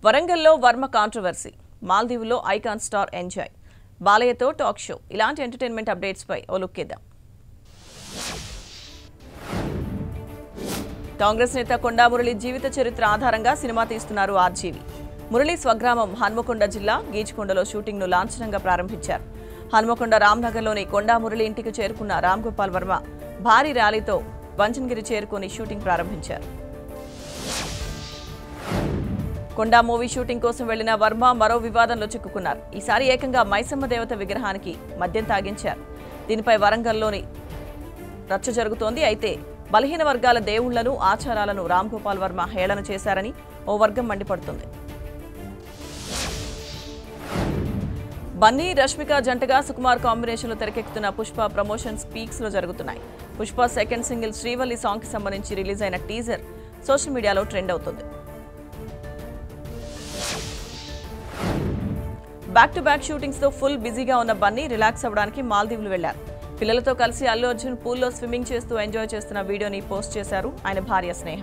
వరంగల్లో వర్మ కాంట్రవర్సీ మాల్దీవులో icon star enjoy బాలయ్యతో టాక్ షో ఇలాంటి ఎంటర్టైన్మెంట్ అప్డేట్స్ పై ఓ లుక్ ఇద్దాం కాంగ్రెస్ నేత కొండా మురళి జీవిత చరిత్ర ఆధారంగా సినిమా తీస్తున్నారు ఆర్జీవి మురళి స్వగ్రామం హన్మకొండ జిల్లా గీచుకొండలో షూటింగ్ ను లాంఛనంగా ప్రారంభించారు హన్మకొండ రామ్నగర్లోని కొండా మురళి ఇంటికి చేరుకున్న రామ్ గోపాల్ వర్మ భారీ ర్యాలీతో వంచనగిరి చేరుకుని షూటింగ్ ప్రారంభించారు కొండా మూవీ షూటింగ్ కోసం వెళ్లిన వర్మ మరో వివాదంలో చిక్కుకున్నారు ఈసారి ఏకంగా మైసమ్మ దేవత విగ్రహానికి మద్యం తాగించారు దీనిపై వరంగల్లోని రచ్చ జరుగుతోంది అయితే బలహీన వర్గాల దేవుళ్లను ఆచారాలను రామ్ గోపాల్ వర్మ హేళన చేశారని ఓ వర్గం మండిపడుతుంది బన్నీ రష్మిక జంటగా సుకుమార్ కాంబినేషన్ లో తెరకెక్కుతున్న పుష్ప ప్రమోషన్స్ పీక్స్ లో జరుగుతున్నాయి Pushpa second single Srivalli song కి సంబంధించి రిలీజ్ అయిన టీజర్ సోషల్ మీడియాలో ట్రెండ్ అవుతుంది బ్యాక్ టు బ్యాక్ షూటింగ్స్ తో ఫుల్ బిజీగా ఉన్న బన్నీ రిలాక్స్ అవ్వడానికి మాల్దీవులు వెళ్లారు పిల్లలతో కలిసి అల్లు అర్జున్ పూల్లో స్విమ్మింగ్ చేస్తూ ఎంజాయ్ చేస్తున్న వీడియోని పోస్ట్ చేశారు ఆయన భార్య స్నేహ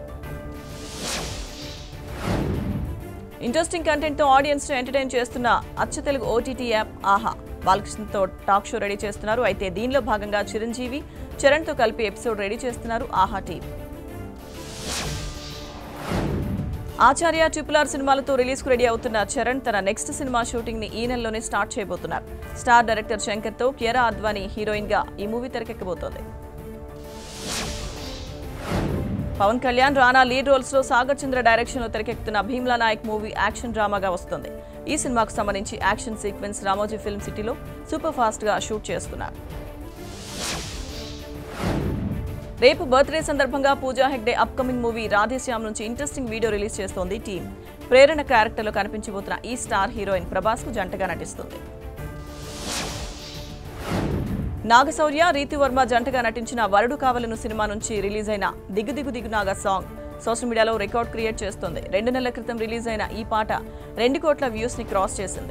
ఇంట్రెస్టింగ్ కంటెంట్ తో ఆడియన్స్ ను ఎంటర్టైన్ చేస్తున్న అచ్చ తెలుగు ఓటీటీ యాప్ ఆహా బాలకృష్ణతో టాక్ షో రెడీ చేస్తున్నారు అయితే దీనిలో భాగంగా చిరంజీవి చరణ్ తో కలిపి ఎపిసోడ్ రెడీ చేస్తున్నారు Aha team Acharya triple R సినిమాలతో రిలీజ్ కు రెడీ అవుతున్న చరణ్ తన నెక్స్ట్ సినిమా షూటింగ్ ని ఈ నెలలోనే స్టార్ట్ చేయబోతున్నారు స్టార్ డైరెక్టర్ శంకర్ తో కియరా అద్వానీ హీరోయిన్ గా ఈ మూవీ తెరకెక్కబోతోంది పవన్ కళ్యాణ్ రానా లీడ్ రోల్స్ లో సాగర్ చంద్ర డైరెక్షన్ లో తెరకెక్కుతున్న భీమ్లా నాయక్ మూవీ యాక్షన్ డ్రామాగా వస్తుంది ఈ సినిమాకు సంబంధించి యాక్షన్ సీక్వెన్స్ రామోజీ ఫిల్మ్ సిటీలో సూపర్ ఫాస్ట్ గా షూట్ చేసుకున్నారు రేపు బర్త్డే సందర్భంగా పూజా హెగ్డే అప్కమింగ్ మూవీ రాధేశ్యామ్ నుంచి ఇంట్రెస్టింగ్ వీడియో రిలీజ్ చేస్తోంది టీం ప్రేరణ క్యారెక్టర్లో కనిపించబోతున్న ఈ స్టార్ హీరోయిన్ ప్రభాస్ కు జంటగా నటిస్తుంది నాగశౌర్య రీతివర్మ జంటగా నటించిన వరుడు కావలను సినిమా నుంచి రిలీజ్ అయిన దిగు దిగు దిగు నాగ సాంగ్ సోషల్ మీడియాలో రికార్డ్ క్రియేట్ చేస్తోంది రెండు నెలల క్రితం రిలీజ్ అయిన ఈ పాట రెండు కోట్ల వ్యూస్ ని క్రాస్ చేసింది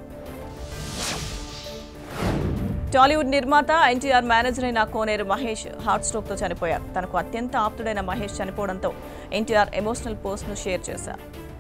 టాలీవుడ్ నిర్మాత ఎన్టీఆర్ మేనేజర్ అయిన కోనేరు మహేష్ హార్ట్ స్ట్రోక్ తో చనిపోయారు తనకు అత్యంత ఆప్తుడైన మహేష్ చనిపోవడంతో ఎన్టీఆర్ ఎమోషనల్ పోస్ట్ ను షేర్ చేశారు